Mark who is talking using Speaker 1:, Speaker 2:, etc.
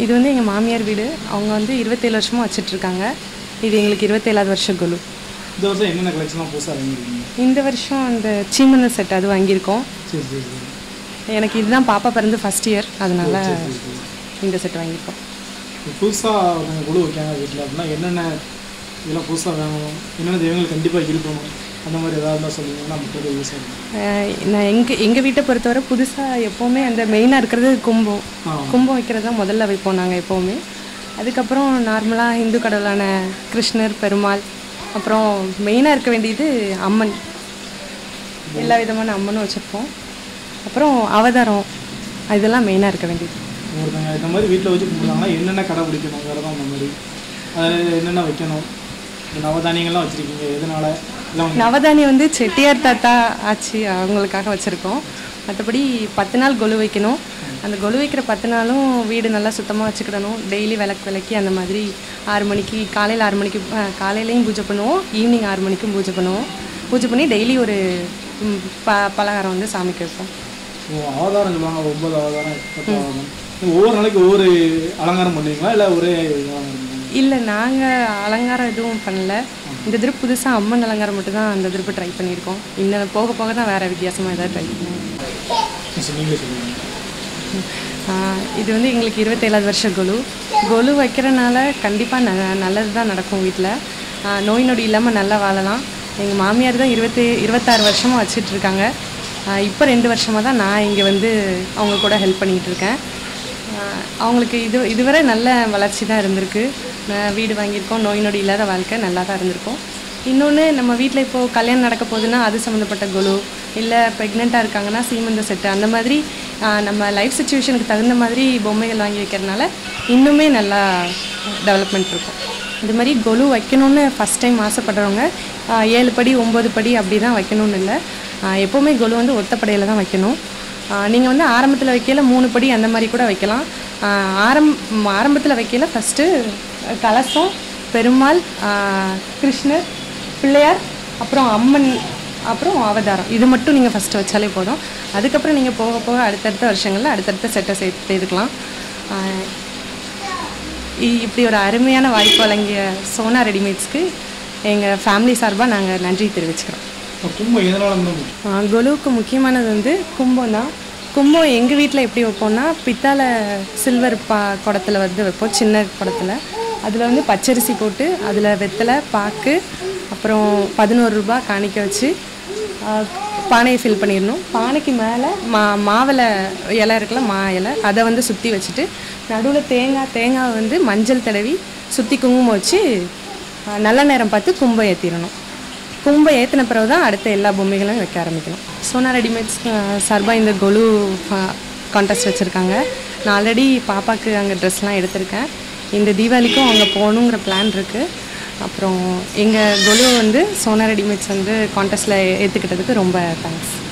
Speaker 1: இது வந்து எங்கள் மாமியார் வீடு அவங்க வந்து இருபத்தேழு வருஷமாக வச்சிட்ருக்காங்க இது எங்களுக்கு இருபத்தேழாவது வருஷம் குழு
Speaker 2: இந்த வருஷம் என்னென்ன கலெக்ஷன்லாம் புதுசாக வாங்கியிருக்கீங்க
Speaker 1: இந்த வருஷம் அந்த சீமந்த செட் அது வாங்கியிருக்கோம்
Speaker 2: சரி சரி சரி
Speaker 1: எனக்கு இதுதான் பாப்பா பிறந்து ஃபஸ்ட் இயர் அதனால இந்த செட் வாங்கியிருக்கோம்
Speaker 2: புதுசாக ஒருத்தவங்க குழு வைக்காங்க வீட்டில் அப்படின்னா என்னென்ன இதெல்லாம் புதுசாக வேணும் என்னென்ன தெய்வங்கள் கண்டிப்பாக இருக்கணும் அந்த மாதிரி ஏதாவது இருந்தால் சொல்லுங்கன்னா நமக்கு யூஸ் ஆகும்
Speaker 1: அஹ் நான் எங்கள் எங்கள் வீட்டை பொறுத்தவரை புதுசாக எப்போவுமே அந்த மெயினாக இருக்கிறது கும்பம்
Speaker 2: ஆ.
Speaker 1: கும்பம் வைக்கிறது தான் முதல்ல வைப்போம் நாங்கள் எப்போவுமே அதுக்கப்புறம் நார்மலாக இந்து கடவுளான கிருஷ்ணர் பெருமாள் அப்புறம் மெயினாக இருக்க வேண்டியது அம்மன் எல்லா விதமான அம்மனும் வச்சுருப்போம் அப்புறம் அவதாரம் இதெல்லாம் மெயினாக இருக்க வேண்டியது
Speaker 2: ஒருத்தவங்க இந்த மாதிரி வீட்டில் வச்சு கும்பிடுறாங்கன்னா என்னென்ன கடைப்பிடிக்கணும் விரதம் அந்த மாதிரி அதில் என்னென்ன வைக்கணும் இந்த நவதானியங்கள்லாம் வச்சுருக்கீங்க எதனால எல்லாம் வந்து
Speaker 1: நவதானியம் வந்து செட்டியார் தாத்தா ஆச்சி அவங்களுக்காக வச்சுருக்கோம் மற்றபடி பத்து நாள் கொலு வைக்கணும் அந்த கொலு வைக்கிற பத்து நாளும் வீடு நல்லா சுத்தமாக வச்சுக்கிடணும் டெய்லி விளக்கு விளக்கி அந்த மாதிரி ஆறு மணிக்கு காலையில் ஆறு மணிக்கு அஹ், காலையிலையும் பூஜை பண்ணுவோம் ஈவினிங் ஆறு மணிக்கும் பூஜை பண்ணுவோம் பூஜை பண்ணி டெய்லி ஒரு ம், ப பலகாரம் வந்து சாமிக்கு வைப்போம்
Speaker 2: ஓ, அவதாரம் சொல்லுவாங்க ஒன்பது அவதாரம் பத்து அவதாரம் ஒவ்வொரு நாளைக்கு ஒவ்வொரு அலங்காரம் பண்ணுவீங்களா இல்லை ஒரே அலங்காரம் பண்ணுவீங்களா?
Speaker 1: இல்லை நாங்கள் அலங்காரம் எதுவும் பண்ணல இந்த திருப்பு புதுசாக அம்மன் அலங்காரம் மட்டும் தான் அந்த திருப்பு ட்ரை பண்ணியிருக்கோம் இன்னும் போக போக தான் வேறு வித்தியாசமாக ஏதாவது ட்ரை பண்ணுவோம்
Speaker 2: சரி, நீங்களே சொல்லுங்கள்
Speaker 1: ஆஹ் இது வந்து எங்களுக்கு இருபத்தேழாவது வருஷம் கொலு கொலு வைக்கிறனால கண்டிப்பாக ந நல்லது தான் நடக்கும் வீட்டில் நோய் நொடி இல்லாமல் நல்லா வாழலாம் எங்கள் மாமியார் தான் இருபத்தி இருபத்தாறு வருஷமாக வச்சிட்ருக்காங்க இப்போ ரெண்டு வருஷமாக தான் நான் இங்கே வந்து அவங்க கூட ஹெல்ப் பண்ணிகிட்டு இருக்கேன் ஆஹ் அவங்களுக்கு இது இதுவரை நல்ல வளர்ச்சி தான் இருந்திருக்கு நான் வீடு வாங்கியிருக்கோம் நோய் நொடி இல்லாத வாழ்க்கை நல்லா தான் இருந்திருக்கும் இன்னொன்று நம்ம வீட்டில் இப்போது கல்யாணம் நடக்க போகுதுன்னா அது சம்மந்தப்பட்ட குழு இல்லை ப்ரெக்னெண்ட்டாக இருக்காங்கன்னா சீமந்த செட்டு அந்த மாதிரி ஆஹ் நம்ம லைஃப் சுச்சுவேஷனுக்கு தகுந்த மாதிரி பொம்மைகள் வாங்கி வைக்கிறதுனால இன்னுமே நல்லா டெவலப்மெண்ட் இருக்கும் இது மாதிரி கொலு வைக்கணும்னு ஃபஸ்ட் டைம் ஆசைப்படுறவங்க ஆஹ் ஏழு படி ஒம்பது படி அப்படி தான் வைக்கணும்னு இல்லை ஆஹ் எப்போவுமே கொலு வந்து ஒத்தப்படையில் தான் வைக்கணும் நீங்கள் வந்து ஆரம்பத்தில் வைக்கல மூணு படி அந்த மாதிரி கூட வைக்கலாம் ஆஹ் ஆரம் ஆரம்பத்தில் வைக்கல ஃபஸ்ட்டு கலசம் பெருமாள் ஆஹ் கிருஷ்ணர் பிள்ளையார் அப்புறம் அம்மன் அப்புறம் அவதாரம் இது மட்டும் நீங்கள் ஃபஸ்ட்டு வச்சாலே போதும் அதுக்கப்புறம் நீங்கள் போக போக அடுத்தடுத்த வருஷங்களில் அடுத்தடுத்த செட்டை சேர்த்து செய்துக்கலாம் ஆஹ் இ- இப்படி ஒரு அருமையான வாய்ப்பு வழங்கிய சோனா ரெடிமேட்ஸ்க்கு எங்கள் ஃபேமிலி சார்பாக நாங்கள் நன்றி தெரிவிச்சுக்கிறோம்
Speaker 2: இப்போ கும்பம் எதனால வந்து
Speaker 1: ஆஹ் கொலுவுக்கு முக்கியமானது வந்து கும்பம் தான் கும்பம் எங்கள் வீட்டில் எப்படி வைப்போம்னா பித்தாளை சில்வர் பா குடத்துல வந்து வைப்போம் சின்ன குடத்துல அதில் வந்து பச்சரிசி போட்டு அதில் வெத்தலை பாக்கு அப்புறம் பதினோரு ரூபாய் காணிக்க வச்சு ஆஹ் பானையை ஃபில் பண்ணிடணும் பானைக்கு மேலே மா மாவிலை இலை இருக்குல்ல மா இலை அதை வந்து சுற்றி வச்சுட்டு நடுவில் தேங்காய் தேங்காவை வந்து மஞ்சள் தடவி சுற்றி குங்குமம் வச்சு ஆஹ் நல்ல நேரம் பார்த்து கும்பம் ஏற்றிடணும் கும்பை ஏற்றின பிறகு தான் அடுத்த எல்லா பொம்மைகளும் வைக்க ஆரம்பிக்கணும் சோனா ரெடிமேட்ஸ் சார்பாக இந்த கொலு கான்டெஸ்ட் வச்சுருக்காங்க நான் ஆல்ரெடி பாப்பாவுக்கு அங்கே ட்ரெஸ்லாம் எடுத்திருக்கேன் இந்த தீபாவளிக்கும் அங்கே போகணுங்கிற பிளான் இருக்குது அப்புறம் எங்கள் கொலு வந்து சோனா ரெடிமேட்ஸ் வந்து கான்டெஸ்ட்டில் ஏற்றுக்கிட்டதுக்கு ரொம்ப தேங்க்ஸ்